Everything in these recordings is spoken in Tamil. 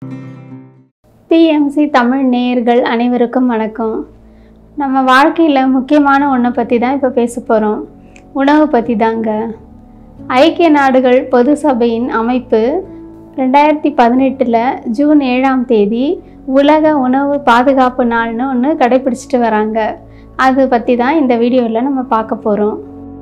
பிஎம்சி தமிழ் நேயர்கள் அனைவருக்கும் வணக்கம் நம்ம வாழ்க்கையில் முக்கியமான ஒன்றை பற்றி தான் இப்போ பேச போகிறோம் உணவு பற்றி தாங்க ஐக்கிய நாடுகள் பொது சபையின் அமைப்பு ரெண்டாயிரத்தி பதினெட்டில் ஜூன் ஏழாம் தேதி உலக உணவு பாதுகாப்பு நாள்னு ஒன்று கடைப்பிடிச்சிட்டு வராங்க அது பற்றி தான் இந்த வீடியோவில் நம்ம பார்க்க போகிறோம்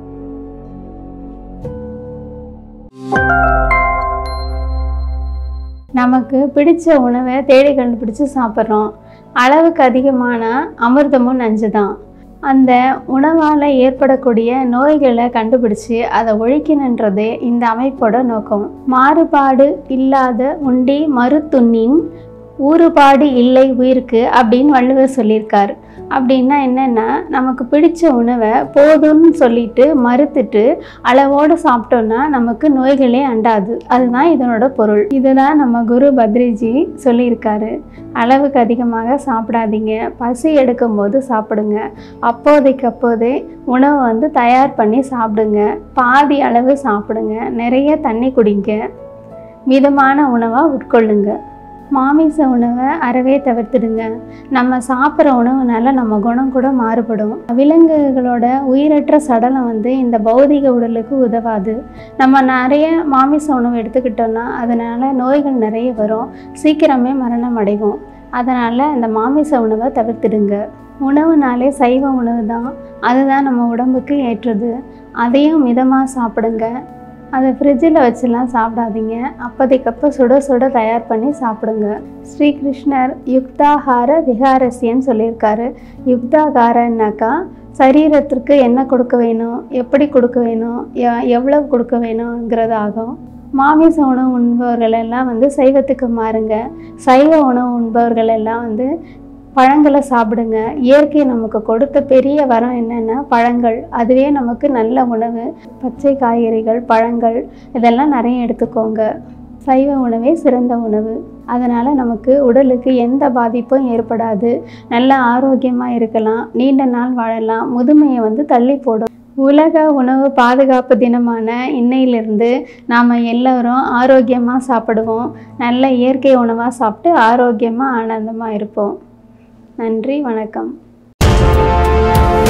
நமக்கு பிடிச்ச உணவை தேடி கண்டுபிடிச்சு சாப்பிட்றோம் அளவுக்கு அதிகமான அமிர்தமும் நஞ்சு தான் அந்த உணவால் ஏற்படக்கூடிய நோய்களை கண்டுபிடிச்சு அதை ஒழிக்கணுன்றதே இந்த அமைப்போட நோக்கம் மாறுபாடு இல்லாத உண்டி மறுத்துண்ணின் ஊறுபாடு இல்லை உயிருக்கு அப்படின்னு வள்ளுவர் சொல்லியிருக்கார் அப்படின்னா என்னென்னா நமக்கு பிடிச்ச உணவை போதும்னு சொல்லிட்டு மறுத்துட்டு அளவோடு சாப்பிட்டோன்னா நமக்கு நோய்களே அண்டாது அதுதான் இதனோட பொருள் இதுதான் நம்ம குரு பத்ரிஜி சொல்லியிருக்காரு அளவுக்கு அதிகமாக சாப்பிடாதீங்க பசி எடுக்கும்போது சாப்பிடுங்க அப்போதைக்கு அப்போதே உணவை வந்து தயார் பண்ணி சாப்பிடுங்க பாதி அளவு சாப்பிடுங்க நிறைய தண்ணி குடிங்க மிதமான உணவாக உட்கொள்ளுங்க மாமிச உணவை அறவே தவிர்த்துடுங்க நம்ம சாப்பிட்ற உணவுனால நம்ம குணம் கூட மாறுபடும் விலங்குகளோட உயிரற்ற சடலம் வந்து இந்த பௌதிக உடலுக்கு உதவாது நம்ம நிறைய மாமிச உணவு எடுத்துக்கிட்டோம்னா அதனால் நோய்கள் நிறைய வரும் சீக்கிரமே மரணம் அடைவோம் அதனால் இந்த மாமிச உணவை தவிர்த்துடுங்க உணவுனாலே சைவ உணவு தான் அதுதான் நம்ம உடம்புக்கு ஏற்றது அதையும் மிதமாக சாப்பிடுங்க அதை ஃப்ரிட்ஜில் வச்சுலாம் சாப்பிடாதீங்க அப்போதைக்கப்போ சுட சுட தயார் பண்ணி சாப்பிடுங்க ஸ்ரீகிருஷ்ணர் யுக்தாகார விகாரஸ்யன்னு சொல்லியிருக்காரு யுக்தாகாரன்னாக்கா சரீரத்திற்கு என்ன கொடுக்க வேணும் எப்படி கொடுக்க வேணும் எ- எவ்வளவு கொடுக்க வேணுங்கிறது ஆகும் மாமிச உணவு உண்பவர்கள் எல்லாம் வந்து சைவத்துக்கு மாறுங்க சைவ உணவு உண்பவர்கள் எல்லாம் வந்து பழங்களை சாப்பிடுங்க இயற்கை நமக்கு கொடுத்த பெரிய வரம் என்னென்னா பழங்கள் அதுவே நமக்கு நல்ல உணவு பச்சை காய்கறிகள் பழங்கள் இதெல்லாம் நிறைய எடுத்துக்கோங்க சைவ உணவே சிறந்த உணவு அதனால் நமக்கு உடலுக்கு எந்த பாதிப்பும் ஏற்படாது நல்ல ஆரோக்கியமாக இருக்கலாம் நீண்ட நாள் வாழலாம் முதுமையை வந்து தள்ளி போடும் உலக உணவு பாதுகாப்பு தினமான இன்னையிலிருந்து நாம் எல்லோரும் ஆரோக்கியமாக சாப்பிடுவோம் நல்ல இயற்கை உணவாக சாப்பிட்டு ஆரோக்கியமாக ஆனந்தமாக இருப்போம் நன்றி வணக்கம்